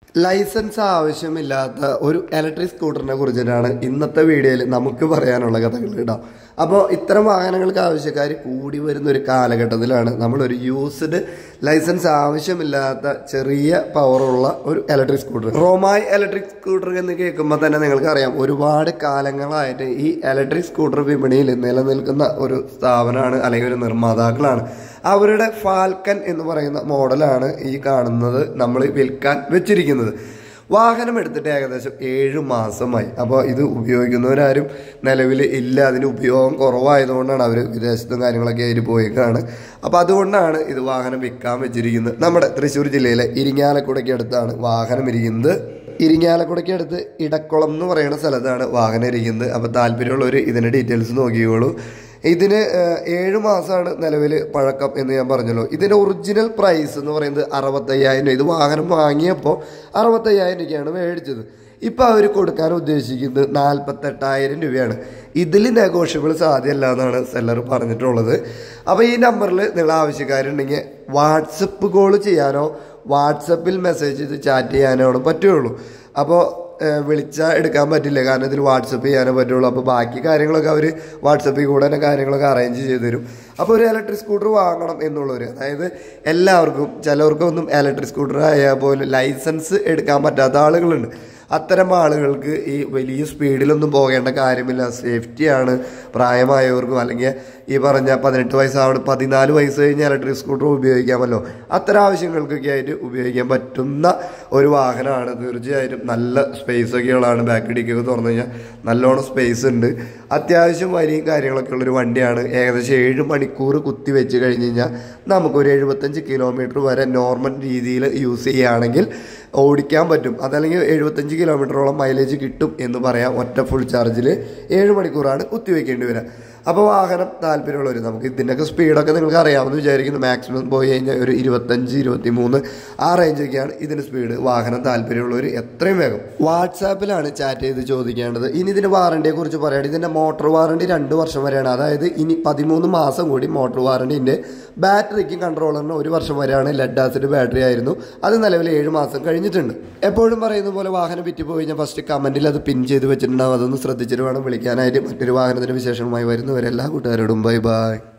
licence ആവശ്യമില്ലാത്ത ഒരു electric സ്കൂട്ടറിനെ കുറിച്ചിട്ടാണ് ഇന്നത്തെ വീഡിയോയിൽ നമുക്ക് പറയാനുള്ള കഥകൾ കേട്ടോ അപ്പോൾ ഇത്തരം വാഹനങ്ങൾക്ക് ആവശ്യക്കാർ കൂടി വരുന്ന ഒരു കാലഘട്ടത്തിലാണ് നമ്മളൊരു യൂസ്ഡ് ലൈസൻസ് ആവശ്യമില്ലാത്ത ചെറിയ പവറുള്ള ഒരു ഇലക്ട്രിക് സ്കൂട്ടർ റോമായി ഇലക്ട്രിക് സ്കൂട്ടർ എന്ന് കേൾക്കുമ്പോൾ തന്നെ നിങ്ങൾക്കറിയാം ഒരുപാട് കാലങ്ങളായിട്ട് ഈ ഇലക്ട്രിക് സ്കൂട്ടർ വിപണിയിൽ നിലനിൽക്കുന്ന ഒരു സ്ഥാപനമാണ് അല്ലെങ്കിൽ ഒരു നിർമ്മാതാക്കളാണ് അവരുടെ ഫാൽക്കൻ എന്ന് പറയുന്ന മോഡലാണ് ഈ കാണുന്നത് നമ്മൾ വിൽക്കാൻ വെച്ചിരിക്കുന്നത് വാഹനം എടുത്തിട്ട് ഏകദേശം ഏഴ് മാസമായി അപ്പോൾ ഇത് ഉപയോഗിക്കുന്നവരാരും നിലവിൽ ഇല്ല അതിന് ഉപയോഗം കുറവായതുകൊണ്ടാണ് അവർ വിദേശത്തും കാര്യങ്ങളൊക്കെ ആയിട്ട് പോയേക്കാണ് അപ്പോൾ അതുകൊണ്ടാണ് ഇത് വാഹനം വിൽക്കാൻ വെച്ചിരിക്കുന്നത് നമ്മുടെ തൃശ്ശൂർ ജില്ലയിലെ ഇരിങ്ങാലക്കുടയ്ക്ക് അടുത്താണ് വാഹനം ഇരിക്കുന്നത് ഇരിങ്ങാലക്കുടയ്ക്ക് അടുത്ത് ഇടക്കുളം എന്ന് പറയുന്ന സ്ഥലത്താണ് വാഹനം ഇരിക്കുന്നത് അപ്പോൾ താല്പര്യമുള്ളവർ ഇതിൻ്റെ ഡീറ്റെയിൽസ് നോക്കിയോളൂ ഇതിന് ഏഹ്, ഏഴ് മാസമാണ് നിലവിൽ പഴക്കം എന്ന് ഞാൻ പറഞ്ഞല്ലോ ഇതിൻ്റെ ഒറിജിനൽ പ്രൈസ് എന്ന് പറയുന്നത് അറുപത്തയ്യായിരം രൂപ ഇത് വാഹനം വാങ്ങിയപ്പോൾ അറുപത്തയ്യായിരം രൂപയ്ക്കാണ് മേടിച്ചത് ഇപ്പം അവർ കൊടുക്കാൻ ഉദ്ദേശിക്കുന്നത് നാൽപ്പത്തെട്ടായിരം രൂപയാണ് ഇതിൽ നെഗോഷ്യബിൾ സാധ്യമല്ല എന്നാണ് സെല്ലർ പറഞ്ഞിട്ടുള്ളത് അപ്പോൾ ഈ നമ്പറിൽ നിങ്ങൾ ആവശ്യക്കാരുണ്ടെങ്കിൽ വാട്സപ്പ് കോൾ ചെയ്യാനോ വാട്സപ്പിൽ മെസ്സേജ് ചെയ്ത് ചാറ്റ് ചെയ്യാനോ ആണ് പറ്റുള്ളൂ അപ്പോൾ വിളിച്ചാൽ എടുക്കാൻ പറ്റില്ല കാരണം ഇതിൽ വാട്സപ്പ് ചെയ്യാനേ പറ്റുള്ളൂ അപ്പോൾ ബാക്കി കാര്യങ്ങളൊക്കെ അവർ വാട്സപ്പിൽ കൂടെ തന്നെ കാര്യങ്ങളൊക്കെ അറേഞ്ച് ചെയ്ത് തരും അപ്പോൾ ഒരു ഇലക്ട്രിക് സ്കൂട്ടർ വാങ്ങണം എന്നുള്ളവർ അതായത് എല്ലാവർക്കും ചിലവർക്കൊന്നും ഇലക്ട്രിക് സ്കൂട്ടർ ആയാൽ പോലും ലൈസൻസ് എടുക്കാൻ പറ്റാത്ത ആളുകളുണ്ട് അത്തരം ആളുകൾക്ക് ഈ വലിയ സ്പീഡിലൊന്നും പോകേണ്ട കാര്യമില്ല സേഫ്റ്റിയാണ് പ്രായമായവർക്കും അല്ലെങ്കിൽ ഈ പറഞ്ഞ പതിനെട്ട് വയസ്സാവണം പതിനാല് വയസ്സ് കഴിഞ്ഞ് ഇലക്ട്രിക് സ്കൂട്ടർ ഉപയോഗിക്കാമല്ലോ അത്തരം ആവശ്യങ്ങൾക്കൊക്കെ ആയിട്ട് ഉപയോഗിക്കാൻ പറ്റുന്ന ഒരു വാഹനമാണ് തീർച്ചയായിട്ടും നല്ല സ്പേസ് ഒക്കെയുള്ളതാണ് ബാക്ക് ഡിക്കൊക്കെ തുറന്നു കഴിഞ്ഞാൽ നല്ലോണം സ്പേസ് ഉണ്ട് അത്യാവശ്യം വരിയും കാര്യങ്ങളൊക്കെ ഉള്ളൊരു വണ്ടിയാണ് ഏകദേശം ഏഴ് മണിക്കൂർ കുത്തി വെച്ച് കഴിഞ്ഞ് കഴിഞ്ഞാൽ നമുക്കൊരു എഴുപത്തഞ്ച് കിലോമീറ്റർ വരെ നോർമൽ രീതിയിൽ യൂസ് ചെയ്യുകയാണെങ്കിൽ ഓടിക്കാൻ പറ്റും അതല്ലെങ്കിൽ എഴുപത്തഞ്ച് കിലോമീറ്ററോളം മൈലേജ് കിട്ടും എന്ന് പറയാം ഒറ്റ ഫുൾ ചാർജിൽ ഏഴ് മണിക്കൂറാണ് കുത്തിവെക്കേണ്ടി വരിക അപ്പോൾ വാഹനം താല്പര്യമുള്ളവർ നമുക്ക് ഇതിൻ്റെയൊക്കെ സ്പീഡൊക്കെ നിങ്ങൾക്ക് അറിയാമെന്ന് വിചാരിക്കുന്നു മാക്സിമം പോയി കഴിഞ്ഞാൽ ഒരു ഇരുപത്തഞ്ച് ഇരുപത്തി മൂന്ന് ആ റേഞ്ചൊക്കെയാണ് ഇതിൻ്റെ സ്പീഡ് വാഹനം താല്പര്യമുള്ളവർ എത്രയും വേഗം വാട്സാപ്പിലാണ് ചാറ്റ് ചെയ്ത് ചോദിക്കേണ്ടത് ഇനി ഇതിൻ്റെ വാറണ്ടിയെ കുറിച്ച് പറയുകയാണെങ്കിൽ ഇതിൻ്റെ മോട്ടോർ വാറണ്ടി രണ്ട് വർഷം വരെയാണ് അതായത് ഇനി പതിമൂന്ന് മാസം കൂടി മോട്ടോർ വാറണ്ടിൻ്റെ ബാറ്ററിക്കും കൺട്രോളറിന് ഒരു വർഷം വരെയാണ് ലെഡ് ആസിഡ് ബാറ്ററി ആയിരുന്നു അത് നിലവിൽ ഏഴ് മാസം കഴിഞ്ഞിട്ടുണ്ട് എപ്പോഴും പറയുന്ന പോലെ വാഹനം വിറ്റ് പോയി കഴിഞ്ഞാൽ ഫസ്റ്റ് കമൻറ്റിൽ അത് പിൻ ചെയ്ത് വെച്ചിട്ടുണ്ടാവും അതൊന്ന് ശ്രദ്ധിച്ചിട്ട് വേണം വിളിക്കാനായിട്ട് മറ്റൊരു വാഹനത്തിൻ്റെ വിശേഷങ്ങളുമായി വരുന്നവരെല്ലാ കൂട്ടുകാരോടും ബൈ ബൈ